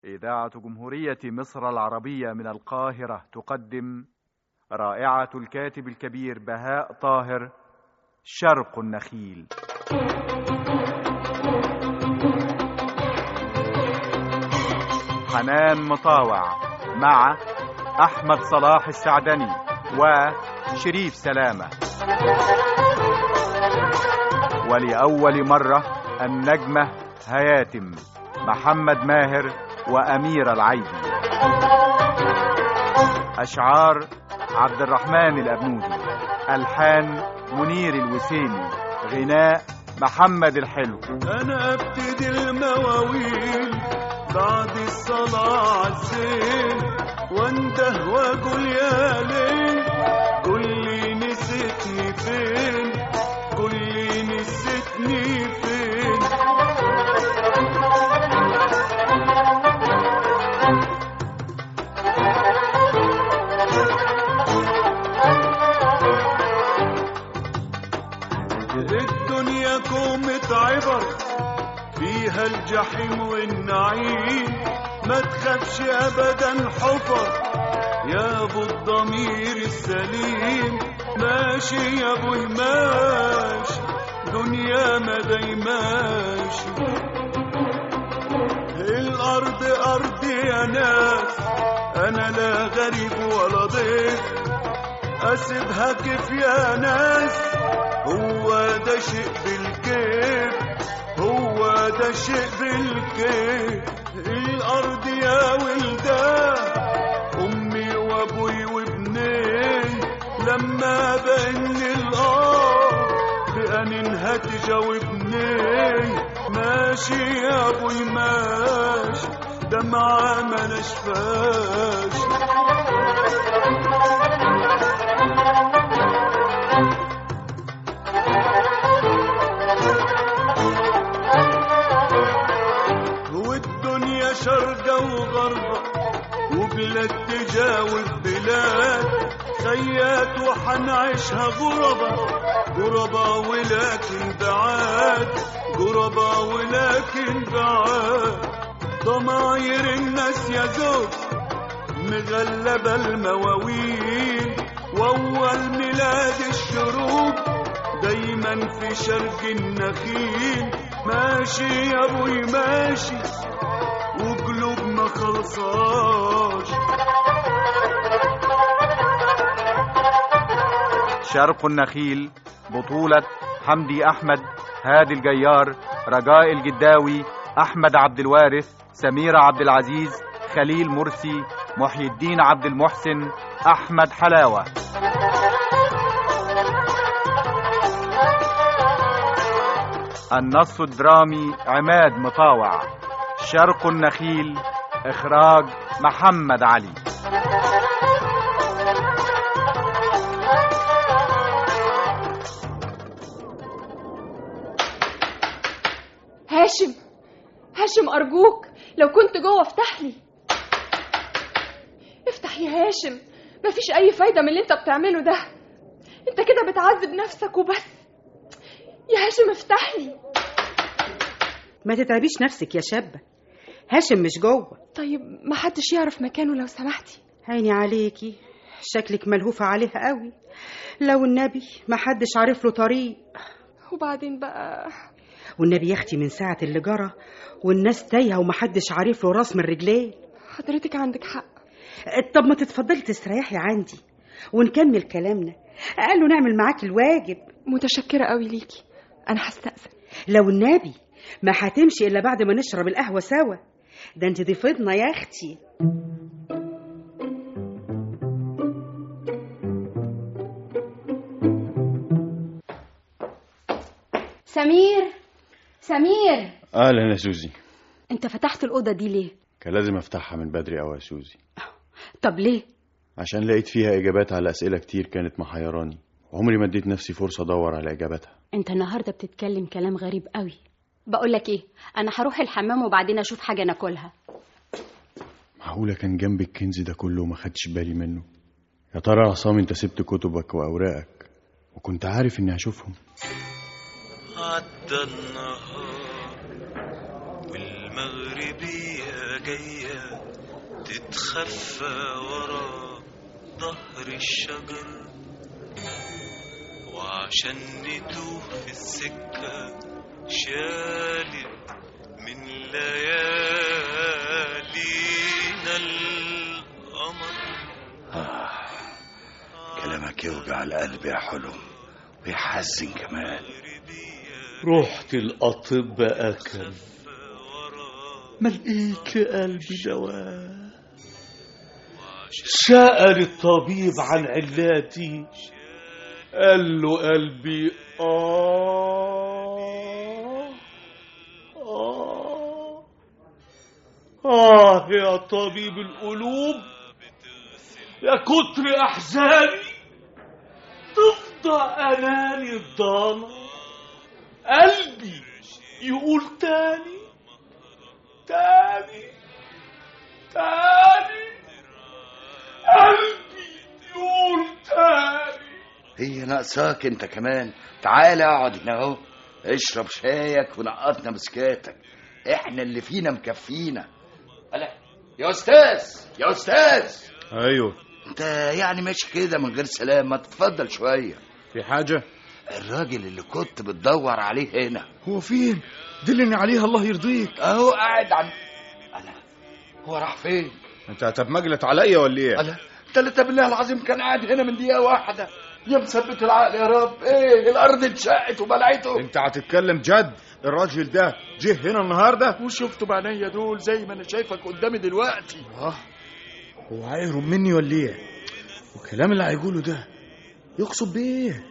إذاعة جمهورية مصر العربية من القاهرة تقدم رائعة الكاتب الكبير بهاء طاهر شرق النخيل حنان مطاوع مع أحمد صلاح السعدني وشريف سلامة ولأول مرة النجمة هياتم محمد ماهر وأمير العيدي أشعار عبد الرحمن الأبنودي ألحان منير الوسيمي غناء محمد الحلو انا ابتدي المواويل بعد الصلاة عالزين وانده واقول يا ليل قول لي نسيتني فين قول لي نسيتني فين الدنيا كومة عبر فيها الجحيم والنعيم ما تخافش ابدا حفر يا ابو الضمير السليم ماشي يا ابو ماشي دنيا ما دايماشي الارض ارضي يا ناس انا لا غريب ولا ضيف اسيبها كيف يا ناس هو ده شيء بالكيف هو ده شيء بالكيف الارض يا ولدان امي وابوي وابني لما بان الارض بان هتجاوبني ماشي يا ابوي ماشي دمعة ما نشفاش والدنيا شرقة وغربة وبلاد تجاوب بلاد خيات وحنعيشها غربة غربة ولكن بعاد غربة ولكن بعاد ضماير الناس يا زوج مغلبة المواويل وأول ميلاد الشروق دايما في شرق النخيل ماشي يا ابوي ماشي وقلوبنا خلصاش شرق النخيل بطولة حمدي أحمد هادي الجيار رجاء الجداوي أحمد عبد الوارث سميرة عبد العزيز خليل مرسي محي الدين عبد المحسن أحمد حلاوة النص الدرامي عماد مطاوع شرق النخيل إخراج محمد علي هاشم هاشم أرجوك لو كنت جوه افتح لي افتح يا هاشم مفيش أي فايدة من اللي أنت بتعمله ده أنت كده بتعذب نفسك وبس يا هاشم افتح لي ما تتعبيش نفسك يا شابة هاشم مش جوه طيب ما حدش يعرف مكانه لو سمحتي عيني عليكي شكلك ملهوفة عليه قوي لو النبي ما حدش عارف له طريق وبعدين بقى والنبي يا اختي من ساعة اللي جرى والناس تايهة ومحدش عارف له راس من رجليه حضرتك عندك حق طب ما تتفضلي تستريحي عندي ونكمل كلامنا قال له نعمل معاك الواجب متشكرة قوي ليكي أنا هستأذن لو النبي ما هتمشي إلا بعد ما نشرب القهوة سوا ده انت ضيفتنا يا اختي سمير سمير اهلا يا سوزي انت فتحت الأوضة دي ليه؟ كان لازم افتحها من بدري قوي يا سوزي طب ليه؟ عشان لقيت فيها اجابات على اسئله كتير كانت محيراني عمري ما اديت نفسي فرصه ادور على اجاباتها انت النهاردة بتتكلم كلام غريب قوي بقول لك ايه انا هروح الحمام وبعدين اشوف حاجة ناكلها معقوله كان جنب الكنز ده كله وما خدتش بالي منه يا ترى يا عصام انت سبت كتبك واوراقك وكنت عارف اني هشوفهم عدى النهار والمغربية جاية تتخفى ورا ظهر الشجر وعشان نتوه في السكة شالت من ليالينا القمر كلامك يوجع القلب يا حلم ويحزن كمان رحت الأطباء أكل ما لقيت لقلبي دواء سأل الطبيب عن علاتي قال له قلبي آه آه آه يا طبيب القلوب يا كتر أحزاني تفضى أناني الضالة قلبي يقول تاني تاني تاني قلبي يقول تاني هي ناقصاك انت كمان تعال اقعد هنا اهو اشرب شايك ونقطنا مسكاتك احنا اللي فينا مكفينا هلا يا استاذ يا استاذ ايوه انت يعني ماشي كده من غير سلام ما تتفضل شويه في حاجه الراجل اللي كنت بتدور عليه هنا هو فين دلني عليه الله يرضيك اهو قاعد عن انا هو راح فين انت هتبمجلت عليا ولا ايه انا تلاتة بالله العظيم كان قاعد هنا من دقيقه واحده يا مثبت العقل يا رب ايه الارض اتشقت وبلعته انت هتتكلم جد الراجل ده جه هنا النهارده وشفته بعينيا دول زي ما انا شايفك قدامي دلوقتي اه هو هيهرب مني ولا ايه والكلام اللي هيقوله ده يقصد بايه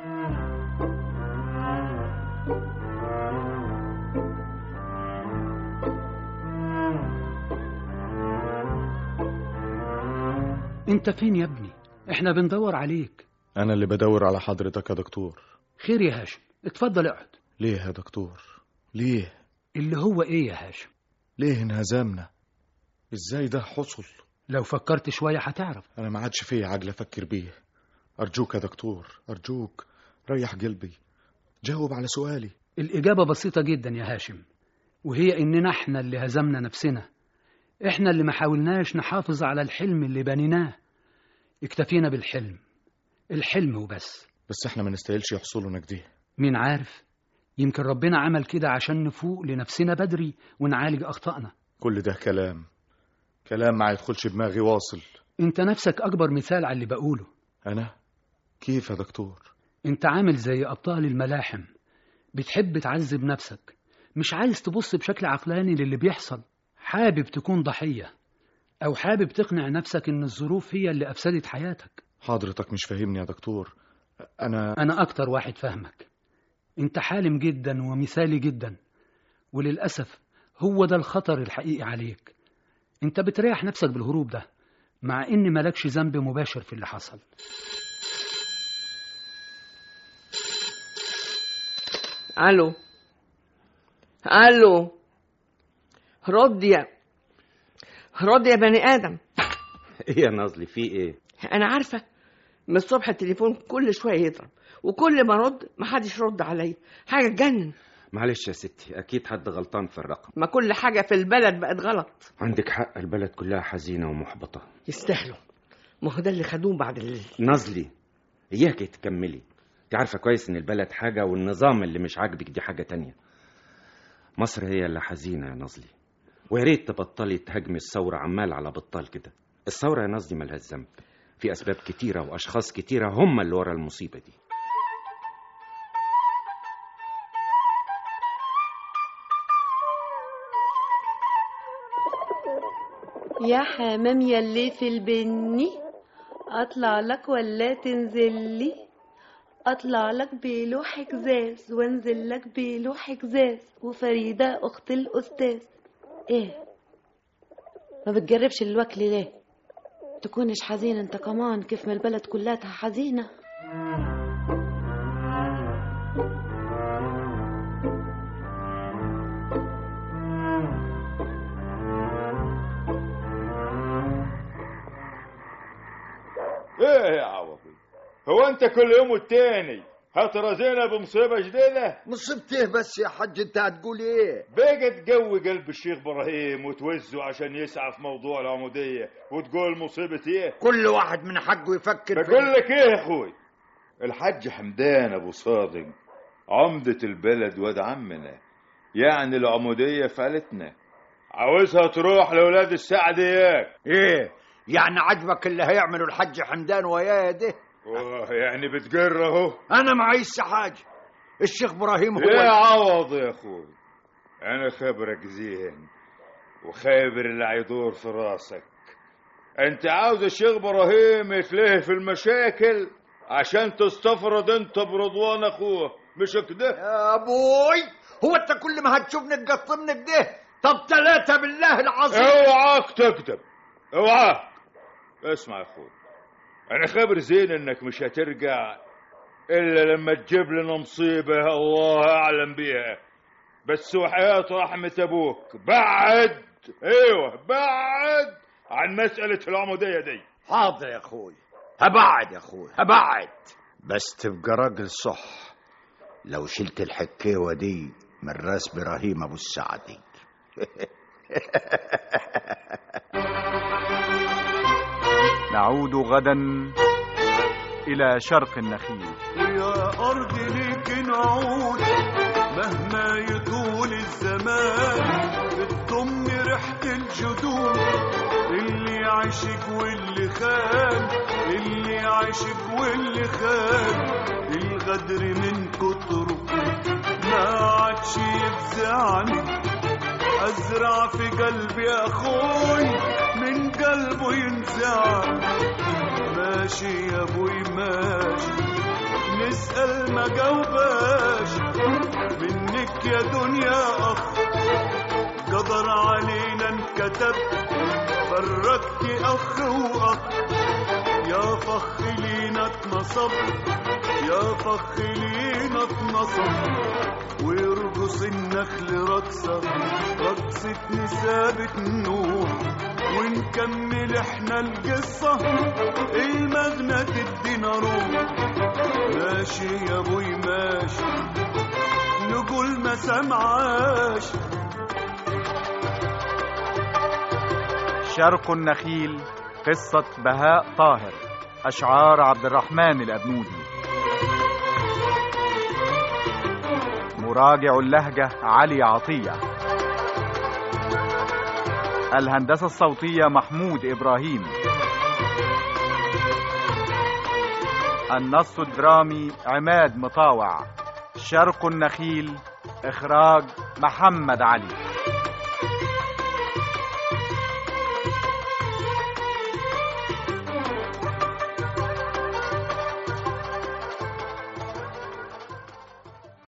انت فين يا ابني احنا بندور عليك انا اللي بدور على حضرتك يا دكتور خير يا هاشم اتفضل اقعد ليه يا دكتور ليه اللي هو ايه يا هاشم ليه انهزمنا ازاي ده حصل لو فكرت شوية هتعرف انا ما عادش فيا عجل افكر بيه ارجوك يا دكتور ارجوك ريح قلبي جاوب على سؤالي الإجابة بسيطة جدا يا هاشم وهي إننا إحنا اللي هزمنا نفسنا إحنا اللي ما حاولناش نحافظ على الحلم اللي بنيناه اكتفينا بالحلم الحلم وبس بس احنا ما نستاهلش يحصل لنا كده مين عارف يمكن ربنا عمل كده عشان نفوق لنفسنا بدري ونعالج أخطائنا كل ده كلام كلام ما يدخلش دماغي واصل انت نفسك أكبر مثال على اللي بقوله انا كيف يا دكتور انت عامل زي أبطال الملاحم بتحب تعذب نفسك مش عايز تبص بشكل عقلاني للي بيحصل حابب تكون ضحية أو حابب تقنع نفسك إن الظروف هي اللي أفسدت حياتك حضرتك مش فاهمني يا دكتور انا أنا أكتر واحد فاهمك أنت حالم جدا ومثالي جدا وللأسف هو ده الخطر الحقيقي عليك أنت بتريح نفسك بالهروب ده مع إن ملكش ذنب مباشر في اللي حصل الو الو رد يا رد يا بني ادم ايه يا نازلي في ايه انا عارفه من الصبح التليفون كل شويه يضرب وكل ما ارد محدش يرد عليا حاجه تجنن معلش يا ستي اكيد حد غلطان في الرقم ما كل حاجه في البلد بقت غلط عندك حق البلد كلها حزينه ومحبطه يستاهلوا ما هو ده اللي خدوه بعد الليل نازلي اياكي تكملي انت عارفه كويس ان البلد حاجه والنظام اللي مش عاجبك دي حاجه تانية مصر هي اللي حزينه يا نازلي ويا ريت تبطلي تهاجمي الثوره عمال على بطال كده الثوره يا نازلي ملهاش ذنب في اسباب كتيره واشخاص كتيره هم اللي ورا المصيبه دي يا حمام يلي في البني اطلع لك ولا تنزل لي اطلع لك بلوح جزاز وانزل لك بلوح جزاز وفريده اخت الاستاذ ايه ما بتجربش الوكل ليه تكونش حزين انت كمان كيف ما البلد كلها حزينه ايه يا عوضي هو انت كل يوم والتاني هترى زينب مصيبة جديدة مصيبته بس يا حاج انت هتقول ايه بقى تقوي قلب الشيخ ابراهيم وتوزه عشان يسعى في موضوع العمودية وتقول مصيبة ايه كل واحد من حقه يفكر في- بقول لك ايه يا اخوي الحاج حمدان ابو صادق عمدة البلد واد عمنا يعني العمودية فعلتنا عاوزها تروح لولاد السعد اياك ايه يعني عجبك اللي هيعمله الحاج حمدان وياه ده أوه، يعني بتقر اهو انا معيش حاجه الشيخ ابراهيم هو يا عوض يا اخوي انا خبرك زين وخابر اللي هيدور في راسك انت عاوز الشيخ ابراهيم يتلهي في المشاكل عشان تستفرد انت برضوان اخوه مش كده يا ابوي هو انت كل ما هتشوفني تقطمني كده طب ثلاثة بالله العظيم اوعاك تكذب اوعاك اسمع يا اخوي انا خبر زين انك مش هترجع الا لما تجيب لنا مصيبه الله اعلم بيها بس وحياه رحمه ابوك بعد ايوه بعد عن مساله العموديه دي حاضر يا اخوي هبعد يا اخوي هبعد بس تبقى راجل صح لو شلت الحكيوة دي من راس ابراهيم ابو السعدي نعود غدا إلى شرق النخيل ويا أرض ليك نعود مهما يطول الزمان بتضم ريحة الجدود اللي عاشق واللي خان اللي عاشق واللي خان الغدر من كتره ما عادش يفزعني أزرع في قلبي أخوي من قلبه ينزعل ماشي يا ابوي ماشي نسأل ما جاوباش منك يا دنيا أخ قدر علينا انكتب فرقت أخ وأخ يا فخ لينا اتنصب يا فخ لينا اتنصب ويرقص النخل رقصة رقصة نسابة نوح ونكمل احنا القصة المغنى تدينا روح ماشي يا ابوي ماشي نقول ما سمعاش شرق النخيل قصة بهاء طاهر أشعار عبد الرحمن الأبنودي مراجع اللهجة علي عطية الهندسة الصوتية محمود إبراهيم النص الدرامي عماد مطاوع شرق النخيل إخراج محمد علي